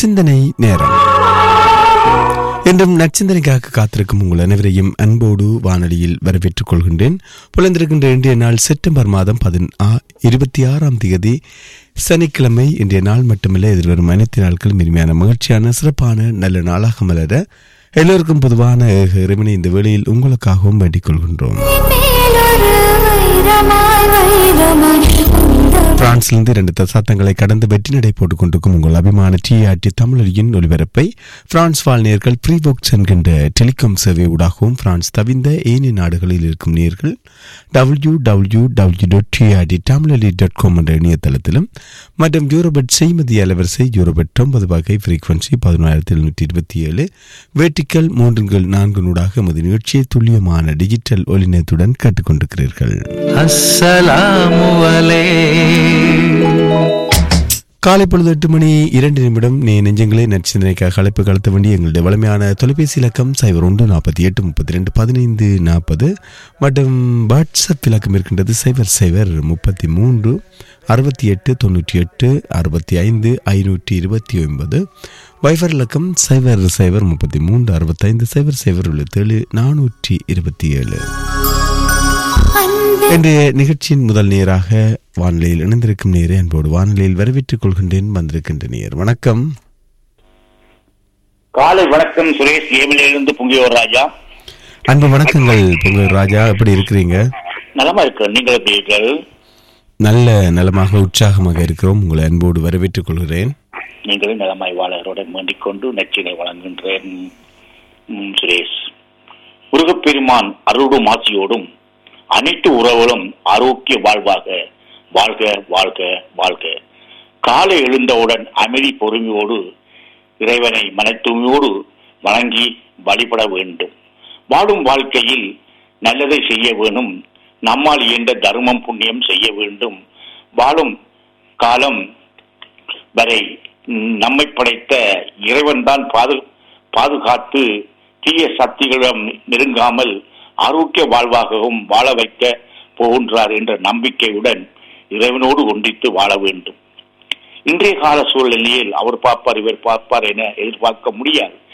சிந்தனை நேரம் என்றும் நற்சிந்தனைக்காக காத்திருக்கும் உங்கள் அனைவரையும் அன்போடு வானொலியில் வரவேற்றுக் கொள்கின்றேன் புலந்திருக்கின்ற இன்றைய நாள் செப்டம்பர் மாதம் பதின் இருபத்தி ஆறாம் தேதி சனிக்கிழமை இன்றைய நாள் மட்டுமல்ல எதிர்வரும் அனைத்து நாட்களும் இனிமையான மகிழ்ச்சியான சிறப்பான நல்ல நாளாக மலர எல்லோருக்கும் பொதுவான ஏக இறைவனை இந்த வேளையில் உங்களுக்காகவும் வேண்டிக் கொள்கின்றோம் மேலொரு வைரமாய் வைரமாய் உந்த பிரான்சிலிருந்து இரண்டு தசாப்தங்களை கடந்து வெற்றி நடை போட்டுக் கொண்டிருக்கும் உங்கள் அபிமான டிஆர்டி தமிழொலியின் ஒலிபரப்பை பிரான்ஸ் வாழ் நேர்கள் ப்ரீபோக்ஸ் என்கின்ற டெலிகாம் சேவை ஊடாகவும் பிரான்ஸ் தவிர்ந்த ஏனைய நாடுகளில் இருக்கும் நேர்கள் W W W dot TRT Tamiloli dot com என்ற இணையதளத்திலும் மற்றும் யூரோபெட் செய்மதி அலைவரிசை யூரோபெட் ஒன்பது வகை ஃப்ரீக்வன்சி பதினாயிரத்தி எழுநூற்றி இருபத்தி ஏழு வேட்டிக்கல் மூன்றுங்கள் நான்கு நூடாக எமது நிகழ்ச்சியை துல்லியமான டிஜிட்டல் ஒளிநயத்துடன் கேட்டுக்கொண்டிருக்கிறீர்கள் அஸ்ஸலாமு அலைக்கும் காலை பொழுது எட்டு மணி இரண்டு நிமிடம் நீ நெஞ்சங்களே நற்சிந்தனைக்காக அழைப்பு கலத்த வேண்டிய எங்களுடைய வலிமையான தொலைபேசி இலக்கம் சைபர் ஒன்று நாற்பத்தி எட்டு முப்பத்தி ரெண்டு பதினைந்து நாற்பது மற்றும் வாட்ஸ்அப் இலக்கம் இருக்கின்றது சைபர் சைபர் முப்பத்தி மூன்று அறுபத்தி எட்டு தொண்ணூற்றி எட்டு அறுபத்தி ஐந்து ஐநூற்றி இருபத்தி ஒன்பது வைஃபர் இலக்கம் சைபர் சைபர் முப்பத்தி மூன்று அறுபத்தைந்து சைபர் சைபர் எழுபத்தேழு நானூற்றி இருபத்தி ஏழு அன்பு இன்றைய நிகழ்ச்சியின் முதல் நேராக வானிலையில் இணைந்திருக்கும் நேரே அன்போடு வானிலையில் வரவேற்றுக் கொள்கின்றேன் வந்திருக்கின்ற நேர் வணக்கம் காலை வணக்கம் சுரேஷ் ஏமிலிருந்து புங்கியோர் ராஜா அன்பு வணக்கங்கள் பொங்கல் ராஜா எப்படி இருக்கிறீங்க நலமா இருக்கு நீங்கள் எப்படி இருக்கிறீர்கள் நல்ல நலமாக உற்சாகமாக இருக்கிறோம் உங்களை அன்போடு வரவேற்றுக் கொள்கிறேன் நீங்களும் நலமாய் வாழறோட வேண்டிக் கொண்டு நச்சினை வழங்குகின்றேன் ம், சுரேஷ் முருகப்பெருமான் அருளும் ஆட்சியோடும் அனைத்து உறவுகளும் ஆரோக்கிய வாழ்வாக வாழ்க வாழ்க வாழ்க காலை எழுந்தவுடன் அமைதி பொறுமையோடு இறைவனை மனத்தூய்மையோடு வணங்கி வழிபட வேண்டும் வாழும் வாழ்க்கையில் நல்லதை செய்ய வேணும் நம்மால் இயன்ற தர்மம் புண்ணியம் செய்ய வேண்டும் வாழும் காலம் வரை ம், நம்மை படைத்த இறைவன் தான் பாது பாதுகாத்து தீய சக்திகளிடம் நெருங்காமல் ஆரோக்கிய வாழ்வாகவும் வாழ வைக்க போகின்றார் என்ற நம்பிக்கையுடன் இறைவனோடு ஒன்றித்து வாழ வேண்டும் இன்றைய கால சூழ்நிலையில் அவர் பார்ப்பார் இவர் பார்ப்பார் என எதிர்பார்க்க முடியாது